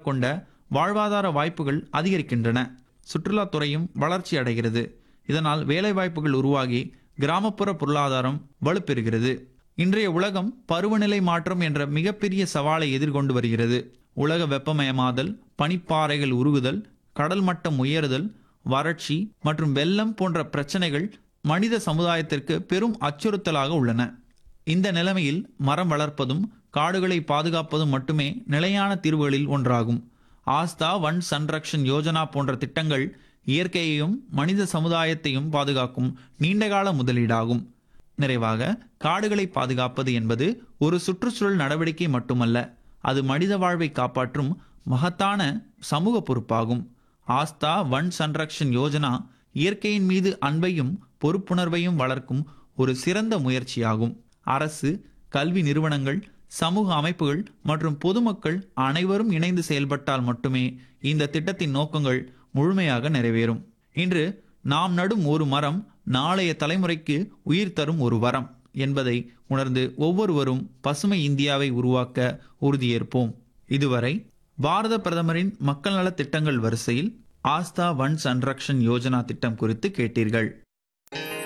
கொண்ட வாழ்வாதார வாய்ப்புகள் அதிகரிக்கின்றன சுற்றுலாத்துறையும் வளர்ச்சி அடைகிறது இதனால் வேலைவாய்ப்புகள் உருவாகி கிராமப்புற பொருளாதாரம் வலுப்பெறுகிறது இன்றைய உலகம் பருவநிலை மாற்றம் என்ற மிகப்பெரிய சவாலை எதிர்கொண்டு வருகிறது உலக வெப்பமயமாதல் பனிப்பாறைகள் உருகுதல் கடல் மட்டம் உயருதல் வறட்சி மற்றும் வெள்ளம் போன்ற பிரச்சனைகள் மனித சமுதாயத்திற்கு பெரும் அச்சுறுத்தலாக உள்ளன இந்த நிலைமையில் மரம் வளர்ப்பதும் காடுகளை பாதுகாப்பதும் மட்டுமே நிலையான தீர்வுகளில் ஒன்றாகும் ஆஸ்தா வன் சன்ரக்ஷன் யோஜனா போன்ற திட்டங்கள் இயற்கையையும் மனித சமுதாயத்தையும் பாதுகாக்கும் நீண்டகால முதலீடாகும் நிறைவாக காடுகளை பாதுகாப்பது என்பது ஒரு சுற்றுச்சூழல் நடவடிக்கை மட்டுமல்ல அது மனித வாழ்வை காப்பாற்றும் மகத்தான சமூக பொறுப்பாகும் ஆஸ்தா வன் சன்ரக்ஷன் யோஜனா இயற்கையின் மீது அன்பையும் பொறுப்புணர்வையும் வளர்க்கும் ஒரு சிறந்த முயற்சியாகும் அரசு கல்வி நிறுவனங்கள் சமூக அமைப்புகள் மற்றும் பொதுமக்கள் அனைவரும் இணைந்து செயல்பட்டால் மட்டுமே இந்த திட்டத்தின் நோக்கங்கள் முழுமையாக நிறைவேறும் இன்று நாம் நடும் ஒரு மரம் நாளைய தலைமுறைக்கு உயிர் தரும் ஒரு வரம் என்பதை உணர்ந்து ஒவ்வொருவரும் பசுமை இந்தியாவை உருவாக்க உறுதியேற்போம் இதுவரை பாரத பிரதமரின் மக்கள் நலத் திட்டங்கள் வரிசையில் ஆஸ்தா வன் சன்ரக்ஷன் யோஜனா திட்டம் குறித்து கேட்டீர்கள்